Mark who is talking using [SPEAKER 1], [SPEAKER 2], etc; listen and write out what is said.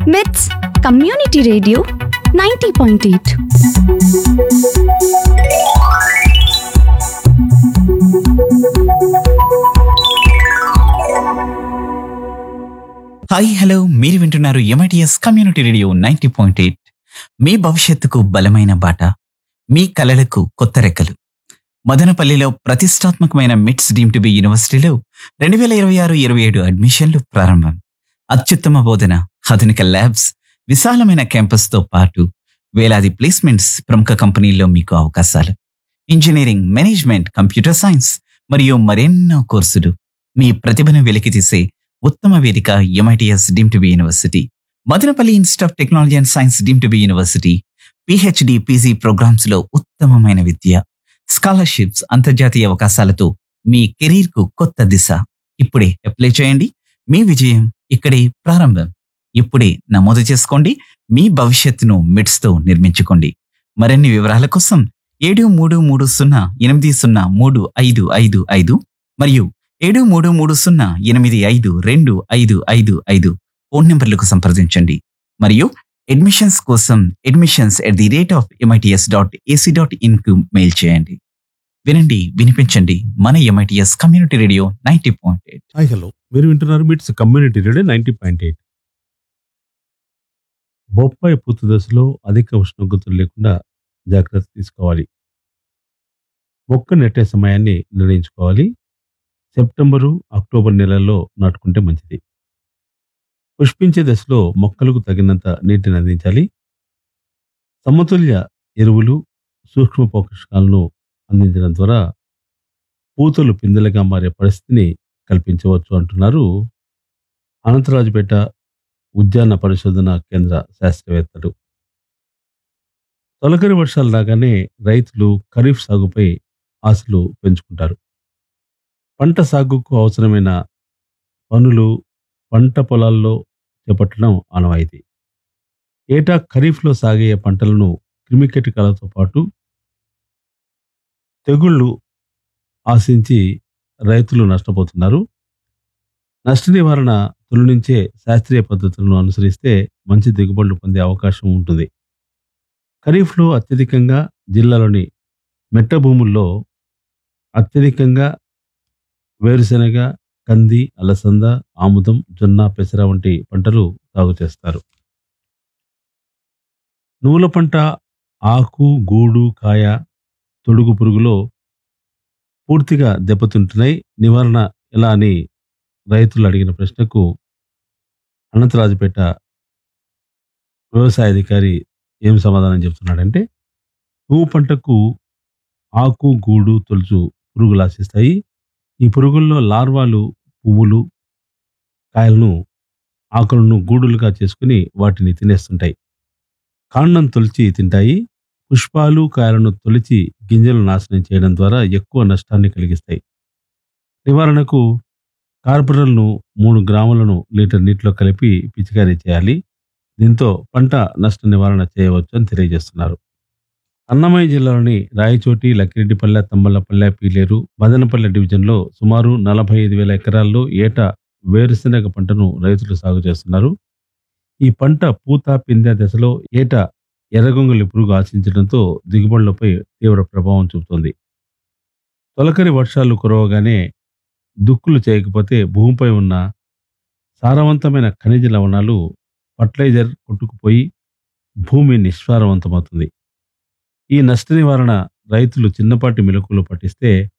[SPEAKER 1] మిట్స్ community radio ninety point eight
[SPEAKER 2] hi hello మీరు వింటున్నారు MITS community radio ninety point eight మీ భవిష్యత్తుకు బలమైన బాట మీ కలలకు కొత్త రెక్కలు మదనపల్లిలో ప్రతిష్టాత్మకమైన మిట్స్ డీమ్ టు బి యూనివర్సిటీలో రెండు వేల ఇరవై ఆరు ఇరవై ఏడు అడ్మిషన్లు ప్రారంభం అత్యుత్తమ బోధన ఆధునిక ల్యాబ్స్ విశాలమైన క్యాంపస్తో పాటు వేలాది ప్లేస్మెంట్స్ ప్రముఖ కంపెనీల్లో మీకు అవకాశాలు ఇంజనీరింగ్ మేనేజ్మెంట్ కంప్యూటర్ సైన్స్ మరియు మరెన్నో కోర్సులు మీ ప్రతిభను వెలికితీసే ఉత్తమ వేదిక MITS deem to be university Madanapalle institute of technology and science deem to be university PhD PG programmes లో ఉత్తమమైన విద్య స్కాలర్షిప్స్ అంతర్జాతీయ అవకాశాలతో మీ కెరీర్ కు కొత్త దిశ ఇప్పుడే అప్లై చేయండి మీ విజయం ఇక్కడే ప్రారంభం ఇప్పుడే నమోదు చేసుకోండి మీ భవిష్యత్తును మిడ్స్ తో నిర్మించుకోండి మరిన్ని వివరాల కోసం ఏడు మూడు మూడు సున్నా ఎనిమిది సున్నా మూడు ఐదు ఐదు ఐదు మరియు ఏడు మూడు మూడు సున్నా ఎనిమిది ఐదు రెండు ఐదు ఐదు ఐదు ఫోన్ నెంబర్లకు సంప్రదించండి మరియు అడ్మిషన్స్ కోసం admissions at the rate of MITS dot AC dot ఇన్కు మెయిల్ చేయండి వినండి వినిపించండి మన MITS community radio ninety point eight
[SPEAKER 3] hi hello మీరు వింటున్నారు MITS community radio ninety point eight బొప్పాయి పూత దశలో అధిక ఉష్ణోగ్రతలు లేకుండా జాగ్రత్త తీసుకోవాలి మొక్క నెట్టే సమయాన్ని నిర్ణయించుకోవాలి సెప్టెంబరు అక్టోబర్ నెలల్లో నాటుకుంటే మంచిది పుష్పించే దశలో మొక్కలకు తగినంత నీటిని అందించాలి సమతుల్య ఎరువులు సూక్ష్మ పోషకాలను అందించడం ద్వారా పూతలు పిందెలుగా మారే పరిస్థితిని కల్పించవచ్చు అంటున్నారు అనంతరాజుపేట ఉద్యాన పరిశోధన కేంద్ర శాస్త్రవేత్తలు తొలకరి వర్షాలు రాగానే రైతులు ఖరీఫ్ సాగుపై ఆశలు పెంచుకుంటారు పంట సాగుకు అవసరమైన పనులు పంట పొలాల్లో చేపట్టడం ఆనవాయితీ ఏటా ఖరీఫ్లో సాగే పంటలను క్రిమికీటకాలతో పాటు తెగుళ్ళు ఆశించి రైతులు నష్టపోతున్నారు నష్ట నివారణ తొలి నుంచే శాస్త్రీయ పద్ధతులను అనుసరిస్తే మంచి దిగుబడులు పొందే అవకాశం ఉంటుంది ఖరీఫ్లో అత్యధికంగా జిల్లాలోని మెట్ట భూముల్లో అత్యధికంగా వేరుశెనగ కంది అలసంద ఆముదం జొన్న పెసర వంటి పంటలు సాగు చేస్తారు నువ్వుల పంట ఆకు గూడు కాయ తొడుగు పురుగులో పూర్తిగా దెబ్బతింటున్నాయి నివారణ ఎలా అని రైతులు అడిగిన ప్రశ్నకు అనంతరాజుపేట వ్యవసాయ అధికారి ఏం సమాధానం చెప్తున్నాడంటే పువ్వు పంటకు ఆకు గూడు తొలుచు పురుగులు ఆశిస్తాయి ఈ పురుగుల్లో లార్వాలు పువ్వులు కాయలను ఆకులను గూడులుగా చేసుకుని వాటిని తినేస్తుంటాయి కాండం తొలిచి తింటాయి పుష్పాలు కాయలను తొలిచి గింజలు నాశనం చేయడం ద్వారా ఎక్కువ నష్టాన్ని కలిగిస్తాయి నివారణకు కార్పొరల్ను మూడు గ్రాములను లీటర్ నీటిలో కలిపి పిచికారీ చేయాలి దీంతో పంట నష్ట నివారణ చేయవచ్చు అని తెలియజేస్తున్నారు అన్నమయ్య జిల్లాలోని రాయచోటి లక్కిరెడ్డిపల్లె తమ్మలపల్లె పీలేరు మదనపల్లె డివిజన్లో సుమారు నలభై ఐదు వేల ఎకరాల్లో ఏటా వేరుశెనగ పంటను రైతులు సాగు చేస్తున్నారు ఈ పంట పూత పిందె దశలో ఏటా ఎర్రగొంగలి పురుగు ఆశించడంతో దిగుబడులపై తీవ్ర ప్రభావం చూపుతోంది తొలకరి వర్షాలు కురవగానే దుక్కులు చేయకపోతే భూమిపై ఉన్న సారవంతమైన ఖనిజ లవణాలు ఫర్టిలైజర్ కొట్టుకుపోయి భూమి నిస్సారవంతమవుతుంది ఈ నష్ట నివారణ రైతులు చిన్నపాటి మెలకువలు పట్టిస్తే